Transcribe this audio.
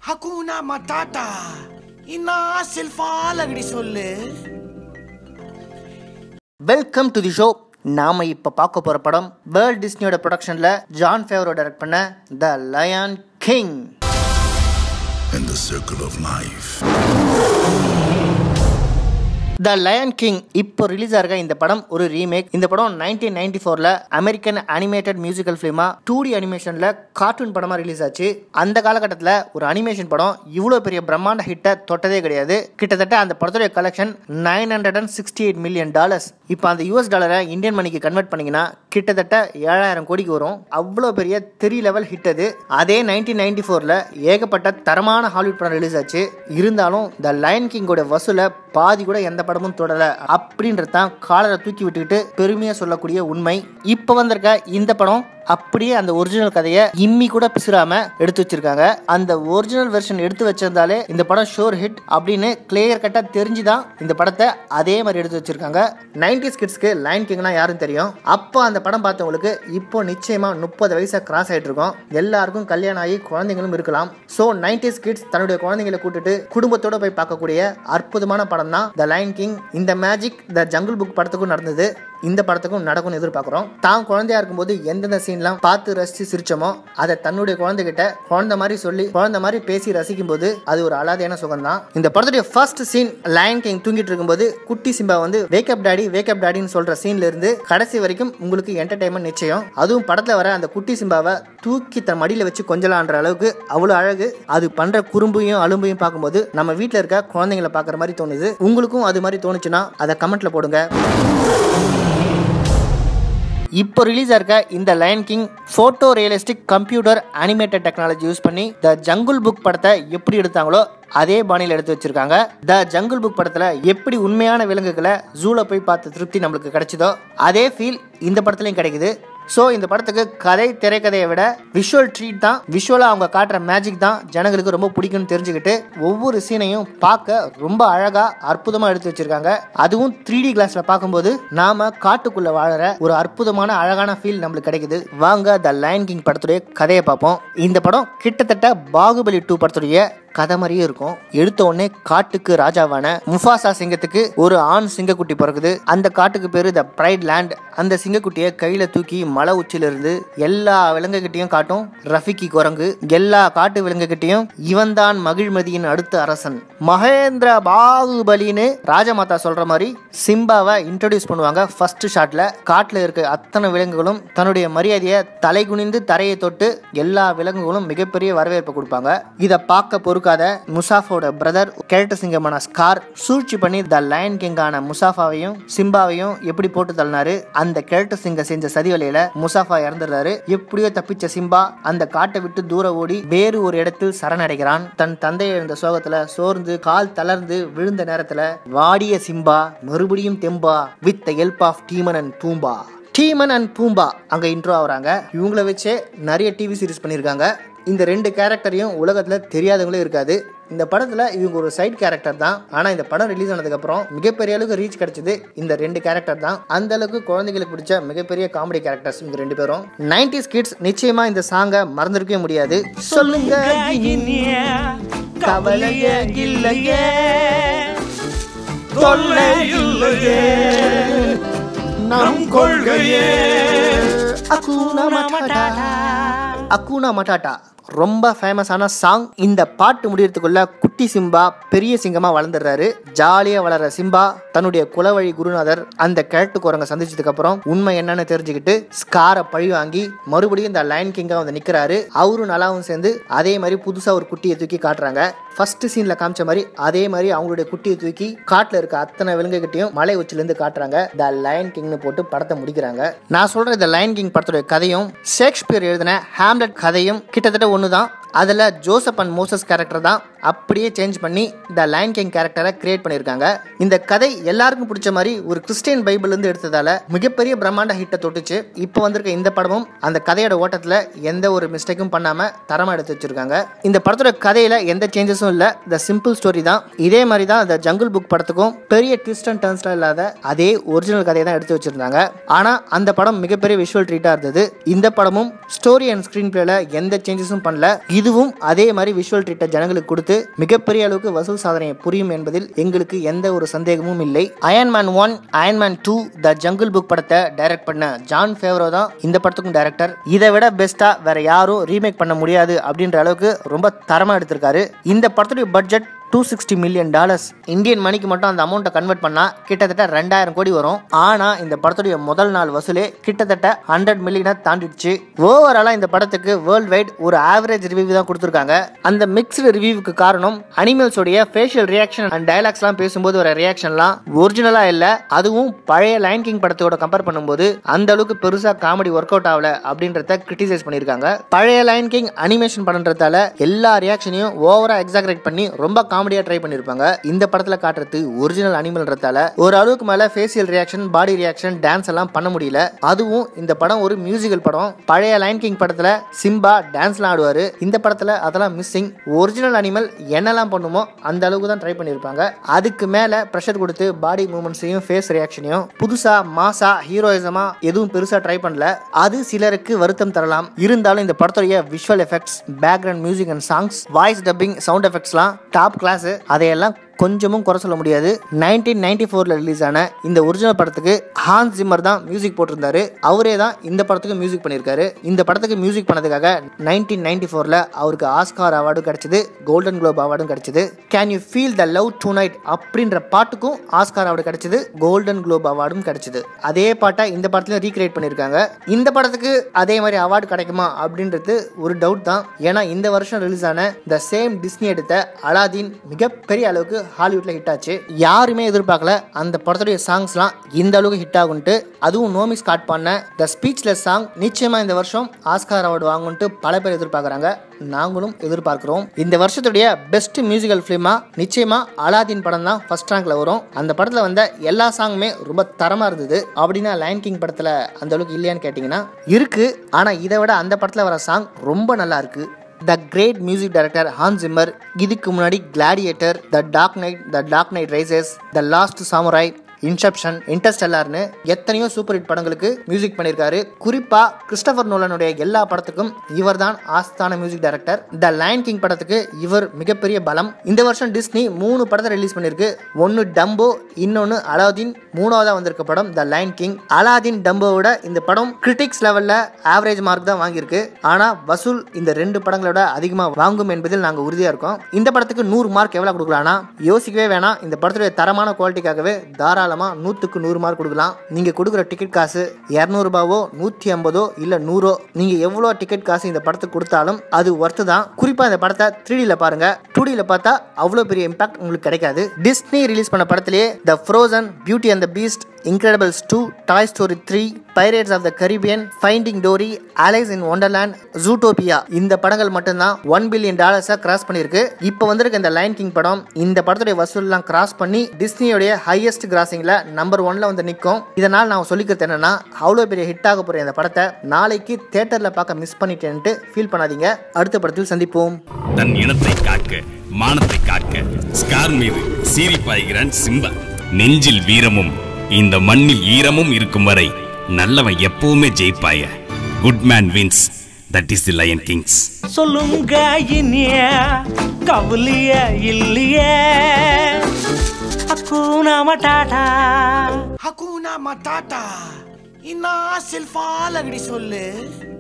ஹக்கூனா மட்டாட்டா இன்னா செல்ஃபாலகடி சொல்லு welcome to the show நாம இப்ப பார்க்க போற படம் வேர்ல்ட் டிஸ்னியோட ப்ரொடக்ஷன்ல ஜான் ஃபேவரோ டைரக்ட் பண்ண the Lion King in the circle of life. The Lion King இப்போ ரிலீஸ் ஆகிற இந்த படம் ஒரு ரீமேக் இந்த படம் நைன்டீன் நைன்டி ஃபோரில் அமெரிக்கன் அனிமேட்டட் மியூசிக்கல் ஃபிலிமா டூ டி அனிமேஷனில் கார்ட்டூன் படமாக ரிலீஸ் ஆச்சு அந்த காலகட்டத்தில் ஒரு அனிமேஷன் படம் இவ்வளோ பெரிய பிரம்மாண்ட ஹிட்டை தொட்டதே கிடையாது கிட்டத்தட்ட அந்த படத்துடைய collection nine hundred and sixty eight million dollars இப்போ அந்த யூஎஸ் டாலரை இந்தியன் மணிக்கு கன்வெர்ட் பண்ணிங்கன்னா கிட்டத்தட்ட ஏழாயிரம் கோடிக்கு வரும் அவ்வளோ பெரிய த்ரீ லெவல் ஹிட் அது அதே நைன்டீன் நைன்டி ஃபோரில் ஏகப்பட்ட தரமான ஹாலிவுட் படம் ரிலீஸ் ஆச்சு இருந்தாலும் த லயன் கிங்கோட வசூலை பாதி கூட எந்த படமும் தொடர அப்படின்றது தான் காலரை தூக்கி விட்டுக்கிட்டு பெருமையா சொல்லக்கூடிய உண்மை இப்போ வந்திருக்க இந்த படம் அப்படியே அந்த ஒரிஜினல் கதையை இம்மி கூட பிசுறாம எடுத்து வச்சிருக்காங்க அந்த ஒரிஜினல் வெர்ஷன் எடுத்து வச்சிருந்தாலே இந்த படம் ஷோர் ஹிட் அப்படின்னு கிளியர் கட்டா தெரிஞ்சுதான் இந்த படத்தை அதே மாதிரி எடுத்து வச்சிருக்காங்க நைன்டிஸ் கிட்ஸ்க்கு லைன் கிங்னா யாரும் தெரியும் அப்போ அந்த படம் பார்த்தவங்களுக்கு இப்போ நிச்சயமா முப்பது வயசை கிராஸ் ஆயிட்டு இருக்கும் எல்லாருக்கும் கல்யாணம் ஆகி குழந்தைங்களும் இருக்கலாம் ஸோ நைன்டிஸ் கிட்ஸ் தன்னுடைய குழந்தைங்களை கூட்டிட்டு குடும்பத்தோட போய் பார்க்கக்கூடிய அற்புதமான படம் தான் த லைன் கிங் இந்த மேஜிக் த ஜங்கிள் புக் படத்துக்கும் நடந்தது இந்த படத்துக்கும் நடக்கும்னு எதிர்பார்க்குறோம் தான் குழந்தையா இருக்கும்போது எந்தெந்த சீன்லாம் பார்த்து ரசிச்சு சிரிச்சோமோ அதை தன்னுடைய குழந்தைகிட்ட குழந்தை மாதிரி சொல்லி குழந்தை மாதிரி பேசி ரசிக்கும் போது அது ஒரு அலாதையான சுகம் தான் இந்த படத்துடைய ஃபர்ஸ்ட் சீன் லயன் கிங் தூங்கிட்டு இருக்கும்போது குட்டி சிம்பா வந்து வேக்கப் டாடி வேக்கப் டாடின்னு சொல்ற சீன்ல இருந்து கடைசி வரைக்கும் உங்களுக்கு என்டர்டைன்மெண்ட் நிச்சயம் அதுவும் படத்துல வர அந்த குட்டி சிம்பாவை தூக்கி தன் மடியில வச்சு கொஞ்சலான்ற அளவுக்கு அவ்வளவு அழகு அது பண்ற குறும்பையும் அலும்பையும் பார்க்கும்போது நம்ம வீட்ல இருக்க குழந்தைங்களை பார்க்குற மாதிரி தோணுது உங்களுக்கும் அது மாதிரி தோணுச்சுன்னா அதை கமெண்ட்ல போடுங்க இப்போ ரிலீஸ் ஆயிருக்க இந்த Lion King photo realistic computer animated technology use பண்ணி த ஜங்குள் புக் படத்தை எப்படி எடுத்தாங்களோ அதே பாணியில் எடுத்து வச்சிருக்காங்க த ஜங்குள் புக் படத்துல எப்படி உண்மையான விலங்குகளை ஜூல போய் பார்த்த திருப்தி நம்மளுக்கு கிடைச்சதோ அதே ஃபீல் இந்த படத்துலையும் கிடைக்குது ஸோ இந்த படத்துக்கு கதை திரைக்கதையை விட விஷுவல் ட்ரீட் தான் விஷுவலாக அவங்க காட்டுற மேஜிக் தான் ஜனங்களுக்கு ரொம்ப பிடிக்கும்னு தெரிஞ்சுக்கிட்டு ஒவ்வொரு சீனையும் பார்க்க ரொம்ப அழகாக அற்புதமாக எடுத்து வச்சிருக்காங்க அதுவும் த்ரீ டி கிளாஸில் பார்க்கும்போது நாம காட்டுக்குள்ளே வாழற ஒரு அற்புதமான அழகான ஃபீல் நம்மளுக்கு கிடைக்குது வாங்க த லைன் கிங் படத்துடைய கதையை பார்ப்போம் இந்த படம் கிட்டத்தட்ட பாகுபலி டூ படத்துடைய கதை மாதிரியே இருக்கும் எடுத்த உடனே காட்டுக்கு ராஜாவான முஃபாசா சிங்கத்துக்கு ஒரு ஆண் சிங்கக்குட்டி பிறகுது அந்த காட்டுக்கு பேரு த பிரைட் லேண்ட் அந்த சிங்கக்குட்டியை கையில தூக்கி மலை உச்சில இருந்து எல்லா விலங்குகிட்டையும் காட்டும் ரஃபிகி குரங்கு எல்லா காட்டு விலங்குகிட்டையும் இவன் தான் மகிழ்மதியின் அடுத்த அரசன் மகேந்திர பாகுபலின்னு ராஜமாதா சொல்ற மாதிரி சிம்பாவை இன்ட்ரடியூஸ் பண்ணுவாங்க ஃபர்ஸ்ட் ஷாட்ல காட்டுல இருக்க அத்தனை விலங்குகளும் தன்னுடைய மரியாதையை தலை குனிந்து தரையை தொட்டு எல்லா விலங்குகளும் மிகப்பெரிய வரவேற்பு கொடுப்பாங்க இதை பார்க்க பொறுக்காத முசாஃபோட பிரதர் கேரட்ட சிங்கமான ஸ்கார் சூழ்ச்சி பண்ணி த லயன் கிங்கான முசாஃபாவையும் சிம்பாவையும் எப்படி போட்டு தள்ளினாரு அந்த கேரட்ட சிங்க செஞ்ச சதி வலையில முசாஃபா இறந்துடுறாரு எப்படியோ தப்பிச்ச சிம்பா அந்த காட்டை விட்டு தூர ஓடி வேறு ஒரு இடத்தில் சரணடைகிறான் தன் தந்தை எழுந்த சோகத்துல சோர்ந்து கால் தளர்ந்து விழுந்த நேரத்துல வாடிய சிம்பா மறுபடியும் தெம்பா with the help of Timon and Pumbaa Timon and Pumbaa அங்க இன்ட்ரோ ஆகுறாங்க இவங்கள வச்சே நிறைய டிவி சீரிஸ் பண்ணியிருக்காங்க இந்த ரெண்டு கேரக்டரையும் உலகத்தில் தெரியாதவங்களே இருக்காது இந்த படத்தில் இவங்க ஒரு சைட் கேரக்டர் தான் ஆனால் இந்த படம் ரிலீஸ் ஆனதுக்கப்புறம் மிகப்பெரிய அளவுக்கு ரீச் கிடைச்சது இந்த ரெண்டு கேரக்டர் தான் அந்த அளவுக்கு குழந்தைங்களுக்கு பிடிச்ச மிகப்பெரிய காமெடி கேரக்டர்ஸ் இவங்க ரெண்டு பேரும் நைன்டிஸ் கிட்ஸ் நிச்சயமா இந்த சாங்கை மறந்துருக்கவே முடியாது சொல்லுங்க கவலையே இல்லையே தொல்லை இல்லையே நம் கொள்கையே அக்கூனா மட்டாட்டா அக்கூனா மட்டாட்டா ரொம்ப ஃபேமஸான சாங் இந்த பாட்டு முடியறதுக்குள்ள குட்டி சிம்பா பெரிய சிங்கமா வளர்ந்துடுறாரு ஜாலியா வளர்ற சிம்பா தன்னுடைய குலவழி குருநாதர் அந்த கிழட்டு குரங்க சந்திச்சதுக்கு அப்புறம் உண்மை என்னன்னு தெரிஞ்சுக்கிட்டு ஸ்காரை பழி வாங்கி மறுபடியும் இந்த லைன் கிங்கா வந்து நிக்கிறாரு அவரும் நல்லாவும் சேர்ந்து அதே மாதிரி புதுசா ஒரு குட்டியை தூக்கி காட்டுறாங்க ஃபர்ஸ்ட் சீன்ல காமிச்ச மாதிரி அதே மாதிரி அவங்களுடைய குட்டியை தூக்கி காட்டுல இருக்க அத்தனை விலங்குகிட்டையும் மலை உச்சில இருந்து காட்டுறாங்க த லயன் கிங்னு போட்டு படத்தை முடிக்கிறாங்க நான் சொல்ற இந்த லயன் கிங் படத்துடைய கதையும் ஷேக்ஸ்பியர் எழுதின ஹேம்லெட் கதையும் கிட்டத்தட்ட ஒண்ணுதான் அதுல ஜோசப் அண்ட் மோசஸ் கேரக்டர் தான் அப்படியே சேஞ்ச் பண்ணி த லைன் கிங் கேரக்டரை கிரியேட் பண்ணியிருக்காங்க இந்த கதை எல்லாருக்கும் பிடிச்ச மாதிரி ஒரு கிறிஸ்டியன் பைபிள் இருந்து எடுத்ததால மிகப்பெரிய பிரம்மாண்ட ஹிட்டை தொட்டுச்சு இப்போ வந்திருக்க இந்த படமும் அந்த கதையோட ஓட்டத்தில் எந்த ஒரு மிஸ்டேக்கும் பண்ணாம தரமா எடுத்து வச்சிருக்காங்க இந்த படத்தோட கதையில எந்த சேஞ்சஸும் இல்ல த சிம்பிள் ஸ்டோரி தான் இதே மாதிரி தான் த ஜங்கிள் புக் படத்துக்கும் பெரிய ட்விஸ்ட் அண்ட் டர்ன்ஸ்லாம் இல்லாத அதே ஒரிஜினல் கதையை தான் எடுத்து வச்சிருந்தாங்க ஆனா அந்த படம் மிகப்பெரிய விஷுவல் ட்ரீட்டா இருந்தது இந்த படமும் ஸ்டோரி அண்ட் ஸ்கிரீன் பிளேல எந்த சேஞ்சஸும் பண்ணல இதுவும் அதே மாதிரி விஷுவல் ட்ரீட்டை ஜனங்களுக்கு கொடுத்து மிகப்பெரிய அளவுக்கு வசூல் சாதனையை புரியும் என்பதில் எங்களுக்கு எந்த ஒரு சந்தேகமும் இல்லை Iron Man one Iron Man two the Jungle Book படத்தை டைரக்ட் பண்ண ஜான் ஃபேவரோ தான் இந்த படத்துக்கும் டைரக்டர் இதை விட பெஸ்டா வேற யாரும் ரீமேக் பண்ண முடியாது அப்படின்ற அளவுக்கு ரொம்ப தரமா எடுத்திருக்காரு இந்த படத்துடைய budget two sixty million dollars Indian மணிக்கு மட்டும் அந்த அமௌண்ட்டை கன்வெர்ட் பண்ணா கிட்டத்தட்ட ரெண்டாயிரம் கோடி வரும் ஆனா இந்த படத்துடைய முதல் நாள் வசூலே கிட்டத்தட்ட ஹண்ட்ரட் மில்லியனை தாண்டிடுச்சு ஓவராலா இந்த படத்துக்கு வேர்ல்ட் வைட் ஒரு ஆவரேஜ் ரிவ்யூ தான் கொடுத்துருக்காங்க அந்த மிக்ஸ்டு ரிவ்யூவுக்கு காரணம் அனிமல்ஸோடைய ஃபேஷியல் ரியாக்ஷன் அண்ட் டயலாக்ஸ்லாம் பேசும்போது வர ரியாக்ஷன்லாம் ஒரிஜினலா இல்ல அதுவும் பழைய லைன் கிங் படத்தோட கம்பேர் பண்ணும்போது அந்த அளவுக்கு பெருசா காமெடி ஒர்க் அவுட் ஆகல அப்படின்றத கிரிட்டிசைஸ் பண்ணியிருக்காங்க பழைய லைன் கிங் அனிமேஷன் பண்றதால எல்லா ரியாக்ஷனையும் ஓவரா எக்ஸாகரேட் பண்ணி ரொம்ப காமெடியா ட்ரை பண்ணிருப்பாங்க இந்த படத்துல காட்டுறது ஒரிஜினல் அனிமல்ன்றதால ஒரு அளவுக்கு மேல facial reaction body reaction dance எல்லாம் பண்ண முடியல அதுவும் இந்த படம் ஒரு மியூசிக்கல் படம் பழைய லைன் கிங் படத்துல சிம்பா டான்ஸ்லாம் ஆடுவாரு இந்த படத்துல அதெல்லாம் மிஸ்ஸிங் ஒரிஜினல் அனிமல் என்னெல்லாம் பண்ணுமோ அந்த அளவுக்கு தான் ட்ரை பண்ணியிருப்பாங்க அதுக்கு மேல ப்ரெஷர் கொடுத்து பாடி மூமெண்ட்ஸையும் ஃபேஸ் ரியாக்ஷனையும் புதுசா மாசா ஹீரோயிசமா எதுவும் பெருசா ட்ரை பண்ணல அது சிலருக்கு வருத்தம் தரலாம் இருந்தாலும் இந்த படத்துடைய visual effects background music and songs voice dubbing sound எஃபெக்ட்ஸ்லாம் டாப் கிளாஸ் அதையெல்லாம் கொஞ்சமும் குறை சொல்ல முடியாது நைன்டீன் நைன்டி ஃபோரில் ரிலீஸ் ஆன இந்த ஒரிஜினல் படத்துக்கு ஹான்ஸ் ஜிம்மர் தான் மியூசிக் போட்டிருந்தாரு அவரே தான் இந்த படத்துக்கு மியூசிக் பண்ணியிருக்காரு இந்த படத்துக்கு மியூசிக் பண்ணதுக்காக நைன்டீன் நைன்டி ஃபோரில் அவருக்கு ஆஸ்கார் அவார்டும் கிடைச்சது கோல்டன் குளோப் அவார்டும் கிடைச்சது can you feel the love tonight அப்படின்ற பாட்டுக்கும் ஆஸ்கார் அவார்டு கிடைச்சது கோல்டன் குளோப் அவார்டும் கிடைச்சது அதே பாட்டை இந்த படத்துல ரீக்ரியேட் பண்ணியிருக்காங்க இந்த படத்துக்கு அதே மாதிரி அவார்டு கிடைக்குமா அப்படின்றது ஒரு டவுட் தான் ஏன்னா இந்த வருஷம் ரிலீஸ் ஆன த சேம் டிஸ்னி எடுத்த அலாதீன் மிகப்பெரிய அளவுக்கு ஹாலிவுட்ல ஹிட் ஆச்சு யாருமே எதிர்பார்க்கல அந்த படத்துடைய சாங்ஸ்லாம் இந்த அளவுக்கு ஹிட் ஆகுன்ட்டு அதுவும் நோமி ஸ்காட் பண்ண த ஸ்பீச்லெஸ் சாங் நிச்சயமா இந்த வருஷம் ஆஸ்கார் அவார்டு வாங்குன்ட்டு பல பேர் எதிர்பார்க்குறாங்க நாங்களும் எதிர்பார்க்கிறோம் இந்த வருஷத்துடைய பெஸ்ட் மியூசிக்கல் ஃபிலிமா நிச்சயமா அலாதீன் படம் தான் ஃபர்ஸ்ட் ரேங்க்ல வரும் அந்த படத்துல வந்த எல்லா சாங்குமே ரொம்ப தரமா இருந்தது அப்படின்னா லைன் கிங் படத்துல அந்த அளவுக்கு இல்லையான்னு கேட்டிங்கன்னா இருக்கு ஆனா இதை விட அந்த படத்துல வர சாங் ரொம்ப நல்லா இருக்கு the great music director Hans Zimmer இதுக்கு முன்னாடி Gladiator the Dark Knight the Dark Knight Rises the Last Samurai Inception இன்டர்ஸ்டெல்லார்னு எத்தனையோ சூப்பர் ஹிட் படங்களுக்கு மியூசிக் பண்ணியிருக்காரு குறிப்பா கிறிஸ்டபர் நோலனுடைய எல்லா படத்துக்கும் இவர் தான் ஆஸ்தான music director the Lion King படத்துக்கு இவர் மிகப்பெரிய பலம் இந்த வருஷம் டிஸ்னி மூணு படத்தை ரிலீஸ் பண்ணியிருக்கு ஒன்னு டம்போ இன்னொன்னு அலாதீன் மூணாவதா வந்திருக்க படம் த லைன் கிங் அலாதீன் டம்போவோட இந்த படம் கிரிட்டிக்ஸ் லெவல்ல ஆவரேஜ் மார்க் தான் வாங்கியிருக்கு ஆனா வசூல் இந்த ரெண்டு படங்களோட அதிகமா வாங்கும் என்பதில் நாங்க உறுதியா இருக்கோம் இந்த படத்துக்கு நூறு மார்க் எவ்வளவு கொடுக்கலாம்னா யோசிக்கவே வேணாம் இந்த படத்துடைய தரமான குவாலிட்டிக்காகவே தாராளமா நூத்துக்கு நூறு மார்க் கொடுக்கலாம் நீங்க கொடுக்குற டிக்கெட் காசு இரநூறுபாவோ நூத்தி ஐம்பதோ இல்ல நூறோ நீங்க எவ்வளவு டிக்கெட் காசு இந்த படத்துக்கு கொடுத்தாலும் அது ஒர்த்து தான் குறிப்பா இந்த படத்தை த்ரீ டில பாருங்க டூ டில பார்த்தா அவ்வளவு பெரிய இம்பாக்ட் உங்களுக்கு கிடைக்காது டிஸ்னி ரிலீஸ் பண்ண படத்திலேயே the Frozen Beauty and the Beast Incredibles two Toy Story three Pirates of the Caribbean Finding Dory Alice in Wonderland Zootopia இந்த படங்கள் மட்டும்தான் ஒன் பில்லியன் டாலர்ஸை கிராஸ் பண்ணியிருக்கு இப்போ வந்திருக்க இந்த லைன் கிங் படம் இந்த படத்துடைய வசூல்லாம் கிராஸ் பண்ணி டிஸ்னியோடைய ஹையஸ்ட் கிராசிங்ல நம்பர் ஒன்ல வந்து நிற்கும் இதனால் நான் சொல்லிக்கிறது என்னன்னா அவ்வளோ பெரிய ஹிட் ஆக போற இந்த படத்தை நாளைக்கு தேட்டர்ல பார்க்க மிஸ் பண்ணிட்டேன்ட்டு ஃபீல் பண்ணாதீங்க அடுத்த படத்தில் சந்திப்போம் தன் இனத்தை காக்க மானத்தை காக்க ஸ்கார் மீது சீறி பாய்கிறான் சிம்பா நெஞ்சில் வீரமும் இந்த மண்ணில் ஈரமும் இருக்கும் வரை நல்லவன் எப்பவுமே ஜெயிப்பாய good man wins that is the Lion Kings சொல்லுங்க இனிய கவலிய இல்லையே அக்கூனா மட்டாட்டா ஹக்கூனா மட்டாட்டா இன்னா செல்ஃபா லகடி சொல்லு